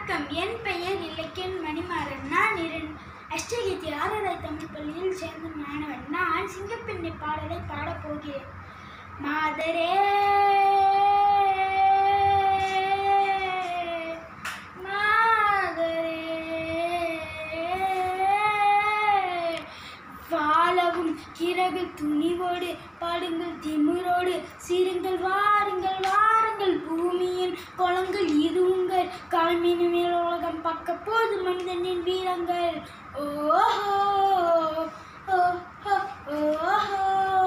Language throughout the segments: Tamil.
வணக்கம் என் பெயர் இலக்கியன் மணிமாறன் நான் இரு அஷ்டகீதி ஆரரை தமிழ் பள்ளியில் சேர்ந்த மாணவன் நான் சிங்கப்பெண்ணை பாடலை பாடப் போகிறேன் மாதரே மாதரே வாழவும் கிரகு துணிவோடு பாடுங்கள் திமிரோடு சீருங்கள் வாருங்கள் வாருங்கள் பூமியின் குளங்கள் இது உங்கள் கால்மீன் மேல் உலகம் பக்க போது மனிதனின் வீரங்கள் ஓஹோ ஓஹோ ஓஹோ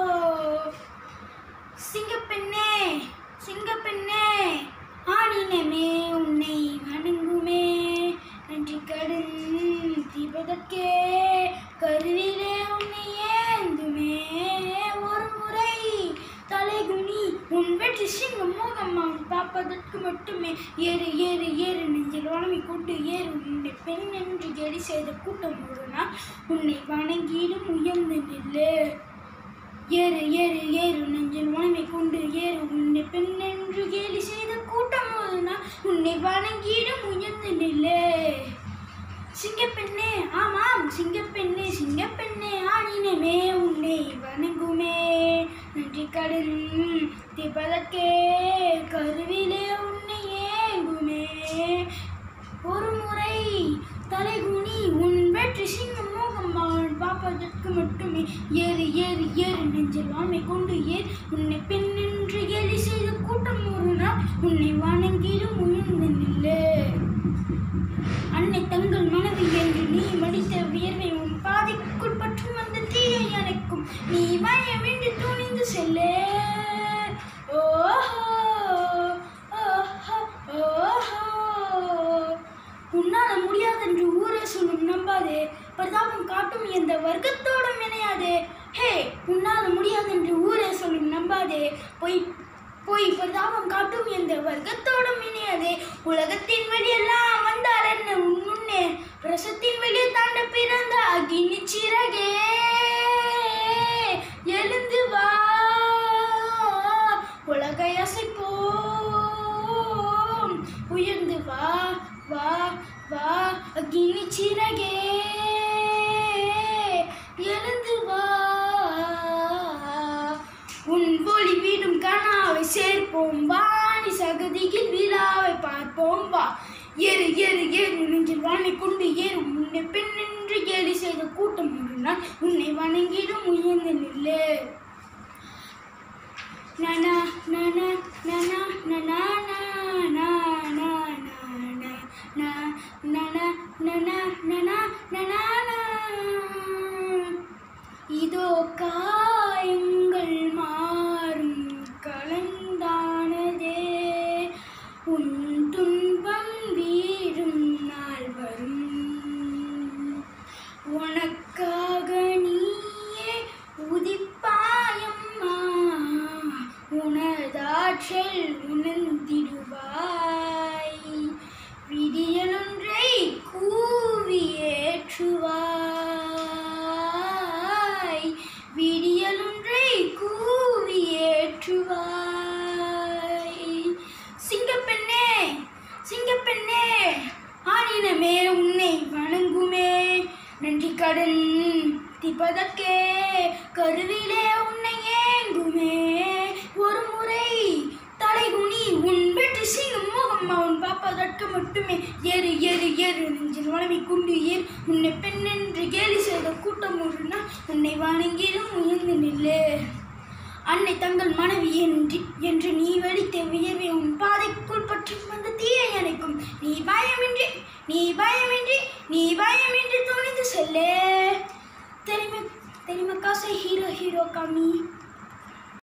சிங்கப்பெண்ணே சிங்கப்பெண்ணே ஆணினமே உன்னை வணங்குமே நன்றி கடன் தீபதற்கே கருவிலே உன்னை ஏந்துமே ஒரு முறை தலைகுனி உன் வெற்றி சிங்கம் மோகம் அவன் பார்ப்பதற்கு மட்டுமே ஏறு ஏறு ஏறு நெஞ்சில் வளமை கூட்டு ஏறு உன்னை பெண் என்று கேலி செய்த கூட்டம் ஒரு நாள் உன்னை வணங்கிடும் உயர்ந்து நில்லு ஏறு ஏறு ஏறு நெஞ்சில் உணவை கொண்டு ஏறு உன்னை பெண் என்று கேலி செய்த கூட்டம் போதுனா உன்னை வணங்கிடும் உயர்ந்து நில்லு சிங்கப்பெண்ணே ஆமாம் சிங்கப்பெண்ணே சிங்கப்பெண்ணே ஆணினமே உன்னை வணங்குமே நன்றி கடன் திபதற்கே கருவிலே உன்னை ஏங்குமே ஒரு முறை தலைகுனி உன் வெற்றி சிங்கம் மோகம் அவன் பார்ப்பதற்கு மட்டுமே ஏறு ஏறு ஏறு நெஞ்சில் வாமை கொண்டு ஏறு உன்னை பெண் என்று கேலி செய்த கூட்டம் ஒரு நாள் உன்னை வணங்கிடும் உயர்ந்து நில்லு அன்னை தங்கள் மனைவி என்று நீ மடித்த வியர்வை உன் பாதைக்குள் பற்றும் அந்த தீயை அணைக்கும் நீ பயமின்றி துணிந்து செல்லே ஓஹோ ஓஹோ ஓஹோ உன்னால முடியாதென்று ஊரே சொல்லும் நம்பாதே பிரதாபம் காட்டும் எந்த வர்க்கத்தோடும் இணையாதே ஹே உன்னால முடியாதென்று ஊரே சொல்லும் நம்பாதே பொய் பொய் பிரதாபம் காட்டும் எந்த வர்க்கத்தோடும் இணையாதே உலகத்தின் வழியெல்லாம் வந்தார் என்ன உன் முன்னே பிரசத்தின் வெளியே தாண்ட பிறந்த அகினி சிறகே எழுந்து வா உலகை அசைப்போம் உயர்ந்து வா வா வா அக்னி சிறகே எழுந்து வா உன் ஒளி வீடும் கனாவை சேர்ப்போம் வாணி சகதியில் விழாவை பார்ப்போம் வா ஏறு ஏறு ஏறு நெஞ்சில் வாணி கொண்டு ஏறு உன்னை பெண் என்று கேலி செய்த கூட்டம் ஒரு நாள் உன்னை வணங்கிடும் உயர்ந்து நில்லு நனா நனா நனா நனா நனா நனா நனா நனா நனா நனா இதோ காயங்கள் மாறும் கலந்தானதே உன் துன்பம் வீடும் நாள் வரும் உனக்காக நீயே உதிப்பாயம்மா உனதாற்றல் உணர்ந்திடுவாய் விடியலொன்றை கூவி ஏற்றுவாய் விடியலொன்றை கூவி ஏற்றுவாய் சிங்கப்பெண்ணே சிங்கப்பெண்ணே ஆணினமே உன்னை வணங்குமே நன்றி கடன் திப்பதற்கே கருவிலே உன்னை ஏங்குமே ஒரு முறை தலைகுனி உன் வெற்றி சிங்கம் மோகம் அவன் பார்ப்பதற்கு மட்டுமே ஏறு ஏறு ஏறு நெஞ்சில் வளமை கொண்டு ஏறு உன்னை பெண் என்று கேலி செய்த கூட்டம் ஒரு நாள் உன்னை வணங்கிடும் உயர்ந்து நில்லு அன்னை தங்கள் மனைவி என்று என்று நீ வெடித்த வியர்வை உன் பாதைக்குள் பற்றி வந்த தீயை அணைக்கும் நீ பயமின்றி நீ பயமின்றி நீ பயமின்றி துணிந்து செல்லே தெரியுமா தெரியுமா காசை ஹீரோ ஹீரோ காமி